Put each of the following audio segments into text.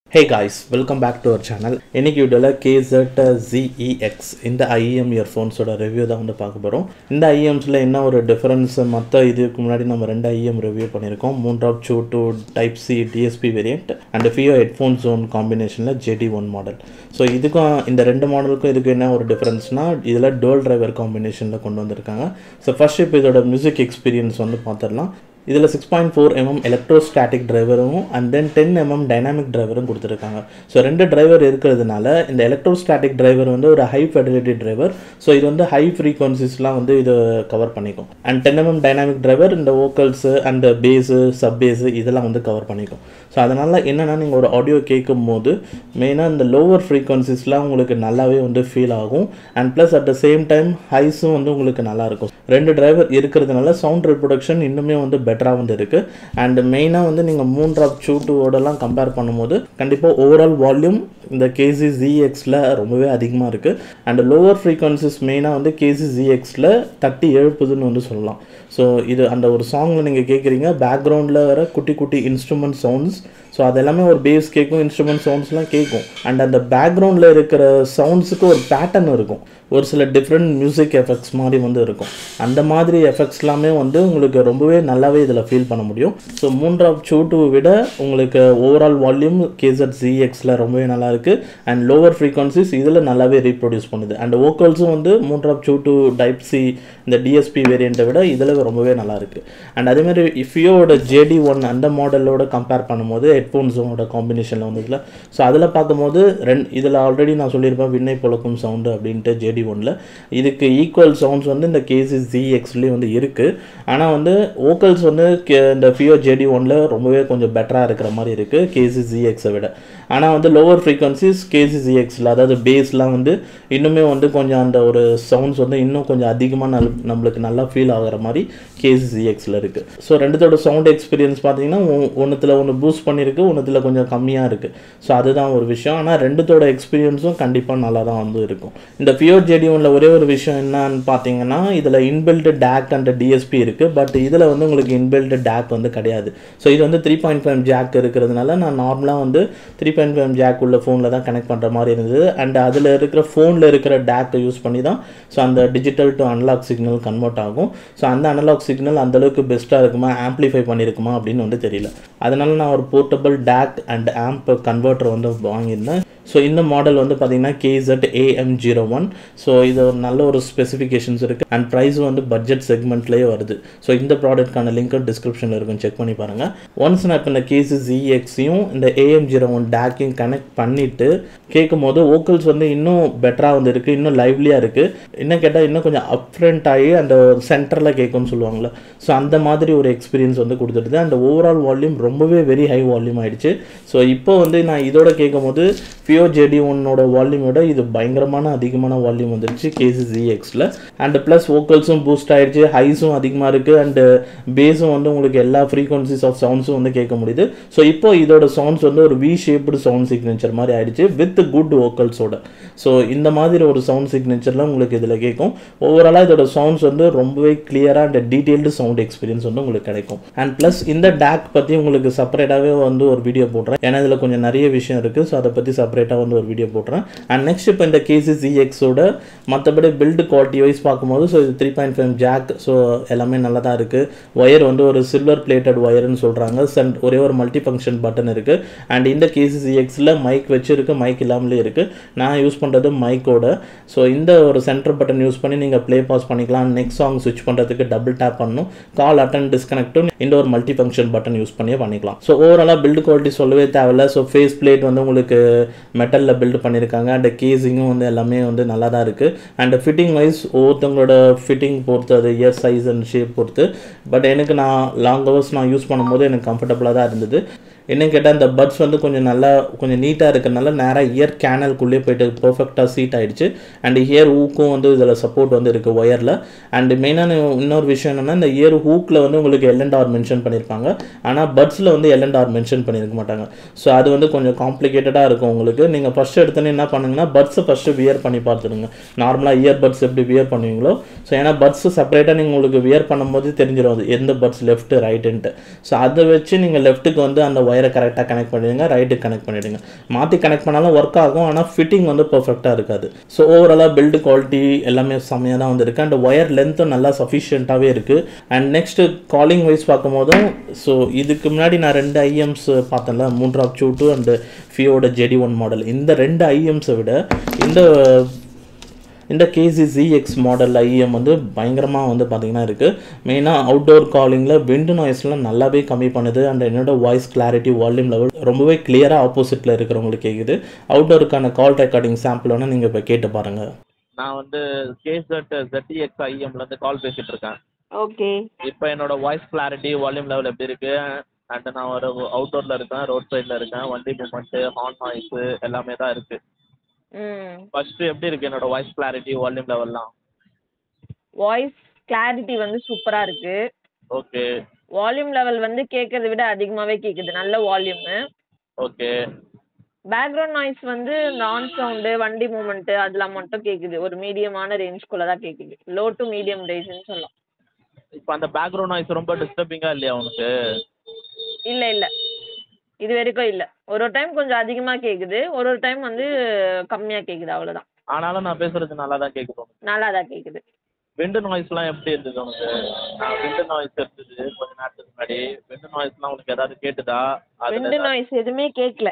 hey guys welcome back to our channel இன்னைக்கு வீடியோவில் KZ ZEX இந்த ஐஎம் இயர்ஃபோன்ஸோட ரிவ்யூ தான் வந்து பார்க்க போகிறோம் இந்த ஐஎம்ஸில் என்ன ஒரு டிஃப்ரென்ஸ் மற்ற இதுக்கு முன்னாடி நம்ம ரெண்டு ஐஎம் ரிவ்யூ பண்ணியிருக்கோம் Moondrop Chu two type C DSP variant and FiiO headphone zone காம்பினேஷனில் ஜேடி ஒன் மாடல் ஸோ இதுக்கும் இந்த ரெண்டு மாடலுக்கும் இதுக்கு என்ன ஒரு டிஃப்ரென்ஸ்னால் இதில் டோல் டிரைவர் காம்பினேஷனில் கொண்டு வந்திருக்காங்க ஸோ ஃபர்ஸ்ட் இப்போ இதோட மியூசிக் எக்ஸ்பீரியன்ஸ் வந்து பார்த்துடலாம் இதில் six point four mm electrostatic டிரைவரும் and then ten mm dynamic டிரைவரும் கொடுத்துருக்காங்க ஸோ ரெண்டு டிரைவர் இருக்கிறதுனால இந்த எலக்ட்ரோஸ்டாட்டிக் டிரைவர் வந்து ஒரு ஹை ஃபெடிலிட்டி டிரைவர் ஸோ இது வந்து ஹை ஃப்ரீக்வன்சிஸ்லாம் வந்து இது கவர் பண்ணிக்கும் and ten mm dynamic driver இந்த vocals and bass sub bass இதெல்லாம் வந்து கவர் பண்ணிக்கும் ஸோ அதனால் என்னென்னா நீங்கள் ஒரு ஆடியோ கேட்கும் போது மெயினாக இந்த லோவர் ஃப்ரீக்வன்சிஸ்லாம் உங்களுக்கு நல்லாவே வந்து ஃபீல் ஆகும் and plus at the same time ஹைஸும் வந்து உங்களுக்கு நல்லாயிருக்கும் ரெண்டு டிரைவர் இருக்கிறதுனால சவுண்ட் ரிப்ரொடக்ஷன் இன்னுமே வந்து பெட்டராக வந்து இருக்குது அண்ட் மெயினாக வந்து நீங்கள் மூன்றாப் சூட்டுவோடலாம் கம்பேர் பண்ணும்போது கண்டிப்பாக ஓவரால் வால்யூம் இந்த கேசி ஜிஎக்ஸில் ரொம்பவே அதிகமாக இருக்குது அண்ட் லோவர் ஃப்ரீக்வன்சிஸ் மெயினாக வந்து கேசி ஜிஎக்ஸில் தட்டி எழுப்புதுன்னு வந்து சொல்லலாம் ஸோ இது அந்த ஒரு சாங்கில் நீங்கள் கேட்குறீங்க பேக்ரவுண்டில் வர குட்டி குட்டி இன்ஸ்ட்ருமெண்ட் சவுண்ட்ஸ் ஸோ அது எல்லாமே ஒரு பேஸ் கேட்கும் இன்ஸ்ட்ருமெண்ட் சவுண்ட்ஸ்லாம் கேட்கும் அண்ட் அந்த பேக்ரவுண்டில் இருக்கிற சவுண்ட்ஸுக்கு ஒரு பேட்டர்ன் இருக்கும் ஒரு சில டிஃப்ரெண்ட் மியூசிக் எஃபெக்ட்ஸ் மாதிரி வந்து இருக்கும் அந்த மாதிரி எஃபெக்ட்ஸ் எல்லாமே வந்து உங்களுக்கு ரொம்பவே நல்லாவே இதில் ஃபீல் பண்ண முடியும் ஸோ மூன்றாவது சூட்டுவை விட உங்களுக்கு ஓவரால் வால்யூம் கேசட் ஜிஎக்ஸில் ரொம்பவே நல்லா இருக்குது அண்ட் லோவர் ஃப்ரீக்வன்சிஸ் இதில் நல்லாவே ரீப்ரொடியூஸ் பண்ணுது அண்ட் வோக்கல்ஸும் வந்து மூன்றாவது சூட்டு டைப் சி இந்த டிஎஸ்பி வேரியண்ட்டை விட இதில் ரொம்பவே நல்லா இருக்குது அண்ட் அதேமாதிரி இஃபியோட ஜேடி ஒன் அந்த மாடலோட கம்பேர் பண்ணும்போது ஹெட்ஃபோன்ஸோட காம்பினேஷனில் வந்ததில் ஸோ அதில் பார்க்கும்போது ரெண்டு இதில் ஆல்ரெடி நான் சொல்லியிருப்பேன் விண்ணை பொழக்கும் சவுண்டு அப்படின்ட்டு ஜேடி ஒனில் இதுக்கு ஈக்குவல் சவுண்ட்ஸ் வந்து இந்த கேசி ஜிஎக்ஸ்லேயும் வந்து இருக்குது ஆனால் வந்து வோக்கல்ஸ் வந்து கே இந்த ஃபியோ ஜேடி ஒனில் ரொம்பவே கொஞ்சம் பெட்டராக இருக்கிற மாதிரி இருக்குது கேசி ஜிஎக்ஸை விட ஆனால் வந்து லோவர் ஃப்ரீக்வன்சிஸ் கேசி ஜிஎக்ஸில் அதாவது பேஸ்லாம் வந்து இன்னுமே வந்து கொஞ்சம் அந்த ஒரு சவுண்ட்ஸ் வந்து இன்னும் கொஞ்சம் அதிகமாக நல் நம்மளுக்கு நல்லா ஃபீல் ஆகிற மாதிரி கேசி ஜிஎக்ஸில் இருக்குது ஸோ ரெண்டுத்தோட சவுண்ட் எக்ஸ்பீரியன்ஸ் பார்த்தீங்கன்னா ஒன்றுத்தில் ஒன்று பூஸ்ட் பண்ணியிருக்கு ஒன்றுத்தில் கொஞ்சம் கம்மியாக இருக்குது ஸோ அதுதான் ஒரு விஷயம் ஆனால் ரெண்டுத்தோட எக்ஸ்பீரியன்ஸும் கண்டிப்பாக நல்லா தான் வந்து இருக்கும் இந்த ஃபியோ ஜேடி ஒனில் ஒரே ஒரு விஷயம் என்னன்னு பார்த்தீங்கன்னா இதில் இன்பில்டு டேக் அண்ட் டிஎஸ்பி இருக்குது பட் இதில் வந்து உங்களுக்கு இன்பில்டு டேக் வந்து கிடையாது ஸோ இது வந்து த்ரீ பாயிண்ட் ஃபைவ் ஜாக் இருக்கிறதுனால நான் நார்மலாக வந்து த்ரீ பாயிண்ட் ஃபைவ் ஜாக் உள்ள ஃபோனில் தான் கனெக்ட் பண்ணுற மாதிரி இருந்தது அண்ட் அதில் இருக்கிற ஃபோனில் இருக்கிற டேக்கை யூஸ் பண்ணி தான் ஸோ அந்த digital to analog signal convert ஆகும் ஸோ அந்த அனலாக் சிக்னல் அந்தளவுக்கு பெஸ்ட்டாக இருக்குமா ஆம்ப்ளிஃபை பண்ணியிருக்குமா அப்படின்னு வந்து தெரியல அதனால் நான் ஒரு portable DAC and amp converter வந்து வாங்கியிருந்தேன் ஸோ இந்த மாடல் வந்து பார்த்தீங்கன்னா KZ AM zero one so இது ஒரு நல்ல ஒரு ஸ்பெசிஃபிகேஷன்ஸ் இருக்குது அண்ட் ப்ரைஸ் வந்து பட்ஜெட் செக்மெண்ட்லேயே வருது ஸோ இந்த ப்ராடக்ட்கான லிங்க்கும் டிஸ்கிரிப்ஷனில் இருக்கும் செக் பண்ணி பாருங்கள் ஒன்ஸ் நான் இப்போ இந்த கேசி ஜிஎக்ஸையும் இந்த ஏஎம் ஜீரோ ஒன் டேக்கையும் கனெக்ட் பண்ணிவிட்டு கேட்கும் போது வோக்கல்ஸ் வந்து இன்னும் பெட்டராக வந்து இருக்குது இன்னும் லைவ்லியாக இருக்குது இன்னும் கேட்டால் இன்னும் கொஞ்சம் அப்ரண்ட் ஆகி அந்த சென்டரில் கேட்கும்னு சொல்லுவாங்கள்ல ஸோ அந்த மாதிரி ஒரு எக்ஸ்பீரியன்ஸ் வந்து கொடுத்துருது அந்த ஓவரால் வால்யூம் ரொம்பவே வெரி ஹை வால்யூம் ஆகிடுச்சு ஸோ இப்போ வந்து நான் இதோட கேட்கும் போது ஃபியோ ஜேடி ஒன்னோட வால்யூமோட இது பயங்கரமான அதிகமான வால்யூம் வந்துருச்சு கேசி ஜிஎக்ஸில் அண்ட் ப்ளஸ் வோக்கல்ஸும் பூஸ்ட் ஆகிடுச்சு ஹைஸும் அதிகமாக இருக்குது அண்டு பேஸும் வந்து உங்களுக்கு எல்லா ஃப்ரீக்வன்சிஸ் ஆஃப் சவுண்ட்ஸும் வந்து கேட்க முடியுது ஸோ இப்போ இதோட சவுண்ட்ஸ் வந்து ஒரு வி ஷேப்டு சவுண்ட் சிக்னேச்சர் மாதிரி ஆயிடுச்சு வித் குட் வோக்கல்ஸோட ஸோ இந்த மாதிரி ஒரு சவுண்ட் சிக்னேச்சரில் உங்களுக்கு இதில் கேட்கும் ஓவராலாக இதோட சவுண்ட்ஸ் வந்து ரொம்பவே கிளியராக அண்ட் டீட்டெயில்டு சவுண்ட் எக்ஸ்பீரியன்ஸ் வந்து உங்களுக்கு கிடைக்கும் அண்ட் ப்ளஸ் இந்த டேக் பற்றி உங்களுக்கு செப்பரேட்டாகவே வந்து ஒரு வீடியோ போடுறேன் ஏன்னா இதில் கொஞ்சம் நிறைய விஷயம் இருக்குது ஸோ அதை பற்றி செப்பரேட்டாக வந்து ஒரு வீடியோ போடுறேன் அண்ட் நெக்ஸ்ட் இப்போ இந்த கேசி ஜிஎக்ஸோட மற்றபடி பில்டு குவாலிட்டி வைஸ் பார்க்கும்போது ஸோ இது three point five jack so எல்லாமே நல்லா தான் இருக்குது ஒயர் வந்து ஒரு சில்வர் பிளேட்டட் ஒயர்னு சொல்கிறாங்க சென்ட் ஒரே ஒரு மல்டி ஃபங்க்ஷன் பட்டன் இருக்குது அண்ட் இந்த கேசி ஜிஎக்ஸில் மைக் வச்சுருக்கு மைக் இல்லாமலே இருக்குது நான் யூஸ் பண்ணுறது மைக்கோட ஸோ இந்த ஒரு சென்டர் பட்டன் யூஸ் பண்ணி நீங்கள் ப்ளே பாஸ் பண்ணிக்கலாம் நெக்ஸ்ட் சாங் ஸ்விட்ச் பண்ணுறதுக்கு டபுள் டேப் பண்ணணும் கால் அட்டன் டிஸ்கனெக்டும் இந்த ஒரு மல்டி ஃபங்க்ஷன் பட்டன் யூஸ் பண்ணியே பண்ணிக்கலாம் ஸோ ஓவராலாக பில்டு குவாலிட்டி சொல்லவே தேவையில்ல ஸோ ஃபேஸ் பிளேட் வந்து உங்களுக்கு மெட்டலில் பில்டு பண்ணியிருக்காங்க அண்ட் கேசிங்கும் வந்து எல்லாமே வந்து நல்லா தான் இருக்குது அண்ட் ஃபிட்டிங் வைஸ் ஒவ்வொருத்தவங்களோட ஃபிட்டிங் பொறுத்து அது இயர் சைஸ் அண்ட் ஷேப் பொறுத்து பட் எனக்கு நான் லாங் ஹவர்ஸ் நான் யூஸ் பண்ணும்போது எனக்கு கம்ஃபர்டபுளாக தான் இருந்தது என்னன்னு கேட்டால் இந்த பட்ஸ் வந்து கொஞ்சம் நல்லா கொஞ்சம் நீட்டாக இருக்கிறனால நேராக இயர் கேனல்குள்ளேயே போயிட்டு பர்ஃபெக்டாக சீட் ஆகிடுச்சு அண்ட் இயர் ஹூக்கும் வந்து இதில் சப்போர்ட் வந்து இருக்குது ஒயரில் அண்ட் மெயினான இன்னொரு விஷயம் என்னென்னா இந்த இயர் ஹூக்கில் வந்து உங்களுக்கு எல்என்டார் மென்ஷன் பண்ணியிருப்பாங்க ஆனால் பட்ஸில் வந்து எல்என்டார் மென்ஷன் பண்ணியிருக்க மாட்டாங்க ஸோ அது வந்து கொஞ்சம் காம்ப்ளிகேட்டடாக இருக்கும் உங்களுக்கு நீங்கள் ஃபஸ்ட்டு எடுத்தோன்னே என்ன பண்ணுங்கன்னா பட்ஸை ஃபஸ்ட்டு வியர் பண்ணி பார்த்துடுங்க நார்மலாக இயர் பட்ஸ் எப்படி வியர் பண்ணுவீங்களோ ஸோ ஏன்னா பட்ஸ் செப்பரேட்டாக நீங்கள் உங்களுக்கு வியர் பண்ணும்போது தெரிஞ்சிடும் அது எந்த பட்ஸ் லெஃப்ட் ரைட்டுன்ட்டு ஸோ அதை வச்சு நீங்கள் லெஃப்ட்டுக்கு வந்து அந்த ஒயர் ஒயரை கரெக்டாக கனெக்ட் பண்ணிடுங்க ரைட்டுக்கு கனெக்ட் பண்ணிவிடுங்க மாற்றி கனெக்ட் பண்ணாலும் ஒர்க் ஆகும் ஆனால் ஃபிட்டிங் வந்து பர்ஃபெக்டாக இருக்காது ஸோ ஓவராலாக பில்டு குவாலிட்டி எல்லாமே செம்மையாக தான் வந்திருக்கு அண்ட் ஒயர் லென்த்தும் நல்லா சஃபிஷியண்ட்டாகவே இருக்குது அண்ட் நெக்ஸ்ட்டு காலிங் வைஸ் பார்க்கும்போதும் ஸோ இதுக்கு முன்னாடி நான் ரெண்டு ஐஎம்ஸ் பார்த்தேன்ல மூன்றாப் சூட்டு அண்டு ஃபியோட ஜெடி ஒன் மாடல் இந்த ரெண்டு ஐஎம்ஸை விட இந்த இந்த கேசி ZX மாடல் ஐஎம் வந்து பயங்கரமாக வந்து பார்த்திங்கன்னா இருக்குது மெயினாக அவுட்டோர் காலிங்கில் விண்டு நாய்ஸ்லாம் நல்லாவே கம்மி பண்ணுது அண்ட் என்னோட வாய்ஸ் கிளாரிட்டி வால்யூம் லெவல் ரொம்பவே கிளியராக ஆப்போசிட்டில் இருக்கிறவங்களுக்கு கேட்குது அவுட்டோருக்கான கால் ரெக்கார்டிங் சாம்பிள் வேணால் நீங்கள் இப்போ கேட்டு பாருங்கள் நான் வந்து கேசட் ZTX ஐஎம்ல இருந்து கால் பேசிட்டு இருக்கேன் ஓகே இப்போ என்னோட வாய்ஸ் கிளாரிட்டி வால்யூம் லெவல் எப்படி இருக்கு அண்ட் நான் ஒரு அவுட்டோர்ல இருக்கேன் ரோட் சைடில் இருக்கேன் வண்டி மூமெண்ட்டு ஹார்ன் நாய்ஸு எல்லாமே தான் இருக்கு ம் ஃபர்ஸ்ட் எப்படி இருக்கு என்னோட வாய்ஸ் கிளாரிட்டி வால்யூம் லெவல்லாம் வாய்ஸ் கிளாரிட்டி வந்து சூப்பரா இருக்கு ஓகே வால்யூம் லெவல் வந்து கேட்கறத விட அதிகமாவே கேக்குது நல்ல வால்யூமு ஓகே பேக்ரவுண்ட் நாய்ஸ் வந்து நான் சவுண்டு வண்டி மூமெண்ட் அதெல்லாம் மட்டும் கேக்குது ஒரு மீடியமான ரேஞ்ச்குள்ள தான் கேக்குது லோ டு மீடியம் ரேஞ்ச்னு சொல்லலாம் இப்போ அந்த பேக்ரவுண்ட் நாய்ஸ் ரொம்ப டிஸ்டர்பிங்கா இல்லையா உனக்கு இல்ல இல்ல இது வரைக்கும் இல்ல ஒரு ஒரு டைம் கொஞ்சம் அதிகமா கேக்குது ஒரு ஒரு டைம் வந்து கம்மியா கேக்குது அவ்வளவுதான் ஆனாலும் நான் பேசுறது நல்லா தான் கேட்குது உனக்கு நல்லா தான் கேக்குது விண்டு நாய்ஸ்லாம் எப்படி இருந்தது உனக்கு நான் விண்டு நாய்ஸ் இருந்தது கொஞ்ச நேரத்துக்கு முன்னாடி விண்டு நாய்ஸ்லாம் உனக்கு ஏதாவது கேட்டுதா விண்டு அதில் நாய்ஸ் எதுவுமே கேட்கல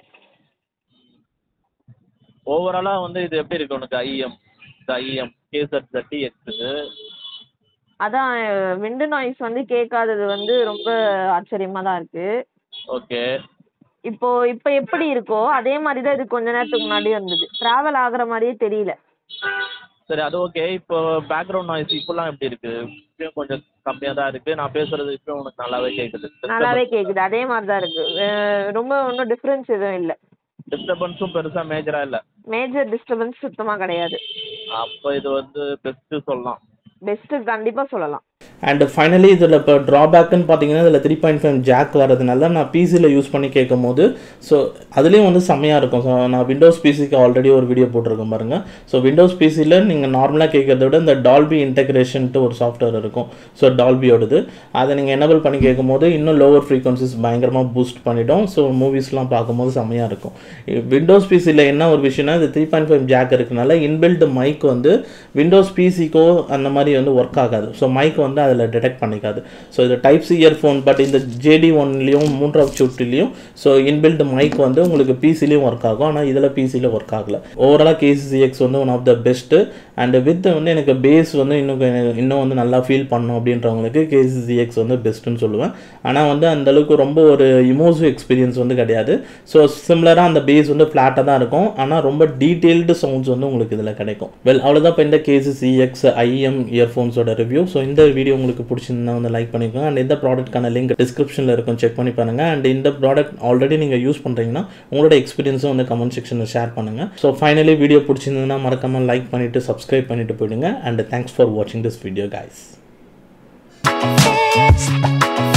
ஓவராலாக வந்து இது எப்படி இருக்கு உனக்கு ஐஎம் இந்த ஐஎம் கேசட் தட்டி எக்ஸுக்கு அதான் விண்டு நாய்ஸ் வந்து கேட்காதது வந்து ரொம்ப ஆச்சரியமா தான் இருக்கு ஓகே இப்போ இப்போ எப்படி இருக்கோ அதே மாதிரி தான் இது கொஞ்ச நேரத்துக்கு முன்னாடி இருந்தது டிராவல் ஆகுற மாதிரியே தெரியல சரி அது ஓகே இப்போ பேக்ரவுண்ட் நாய்ஸ் இப்போலாம் எப்படி இருக்கு இப்பயும் கொஞ்சம் கம்மியாக தான் இருக்கு நான் பேசுறது இப்பயும் உனக்கு நல்லாவே கேட்குது நல்லாவே கேக்குது அதே மாதிரி தான் இருக்கு அஹ் ரொம்ப ஒன்றும் டிஃப்ரென்ஸ் எதுவும் இல்லை டிஸ்டர்பன்ஸும் பெருசாக மேஜராக இல்லை மேஜர் டிஸ்டர்பன்ஸ் சுத்தமாக கிடையாது அப்போ இது வந்து பெஸ்ட்டு சொல்லலாம் பெஸ்ட்டு கண்டிப்பாக சொல்லலாம் அண்ட் ஃபைனலி இதில் இப்போ ட்ராபேக்குன்னு பார்த்தீங்கன்னா இதில் த்ரீ பாயிண்ட் ஃபைவ் ஜாக் வரதுனால நான் பிசியில் யூஸ் பண்ணி கேட்கும் போது ஸோ அதுலேயும் வந்து செம்மையாக இருக்கும் ஸோ நான் விண்டோஸ் பிசிக்கு ஆல்ரெடி ஒரு வீடியோ போட்டிருக்கேன் பாருங்கள் ஸோ விண்டோஸ் பிசியில் நீங்கள் நார்மலாக கேட்கறத விட இந்த டால்பி இன்டெகிரேஷன்ட்டு ஒரு சாஃப்ட்வேர் இருக்கும் ஸோ டால்பியோடது அதை நீங்கள் எனபிள் பண்ணி கேட்கும் போது இன்னும் லோவர் ஃப்ரீக்வன்சிஸ் பயங்கரமாக பூஸ்ட் பண்ணிடும் ஸோ மூவிஸ்லாம் பார்க்கும்போது செம்மையாக இருக்கும் விண்டோஸ் பிசியில் என்ன ஒரு விஷயம்னா இது த்ரீ பாயிண்ட் ஃபைவ் ஜாக் இருக்கனால இன்பில்ட் மைக் வந்து விண்டோஸ் பிசிக்கோ அந்த மாதிரி வந்து ஒர்க் ஆகாது ஸோ மைக் வந்து அதில் டிடெக்ட் பண்ணிக்காது ஸோ இது டைப் சி இயர்ஃபோன் பட் இந்த ஜேடி ஒன்லேயும் மூன்றாவது சுட்டிலையும் ஸோ இன்பில்ட் மைக் வந்து உங்களுக்கு பிசிலையும் ஒர்க் ஆகும் ஆனால் இதில் பிசியில் ஒர்க் ஆகல ஓவராலாக கேசிசிஎக்ஸ் வந்து one of the best and with வந்து எனக்கு பேஸ் வந்து இன்னும் கொஞ்சம் இன்னும் வந்து நல்லா ஃபீல் பண்ணும் அப்படின்றவங்களுக்கு கேசிசிஎக்ஸ் வந்து பெஸ்ட்டுன்னு சொல்லுவேன் ஆனால் வந்து அந்த அளவுக்கு ரொம்ப ஒரு இமோசிவ் எக்ஸ்பீரியன்ஸ் வந்து கிடையாது ஸோ சிமிலராக அந்த பேஸ் வந்து ஃப்ளாட்டாக தான் இருக்கும் ஆனால் ரொம்ப டீட்டெயில்டு சவுண்ட்ஸ் வந்து உங்களுக்கு இதில் கிடைக்கும் வெல் அவ்வளோதான் இப்போ இந்த கேசிசிஎக்ஸ் ஐஎம் இயர்ஃபோன்ஸோட ரிவ்யூ ஸோ இந்த வீடியோ உங்களுக்கு பிடிச்சிருந்தா வந்து லைக் பண்ணிக்கோங்க அண்ட் இந்த ப்ராடக்ட்கான லிங்க் டிஸ்கிரிப்ஷனில் இருக்கும் செக் பண்ணி பாருங்கள் அண்ட் இந்த ப்ராடக்ட் ஆல்ரெடி நீங்கள் யூஸ் பண்ணுறீங்கன்னா உங்களோட எக்ஸ்பீரியன்ஸும் வந்து கமெண்ட் செக்ஷனில் ஷேர் பண்ணுங்கள் ஸோ ஃபைனலி வீடியோ பிடிச்சிருந்ததுன்னா மறக்காமல் லைக் பண்ணிவிட்டு சப்ஸ்கிரைப் பண்ணிட்டு போயிடுங்க அண்ட் தேங்க்ஸ் ஃபார் வாட்சிங் திஸ் வீடியோ guys Fix,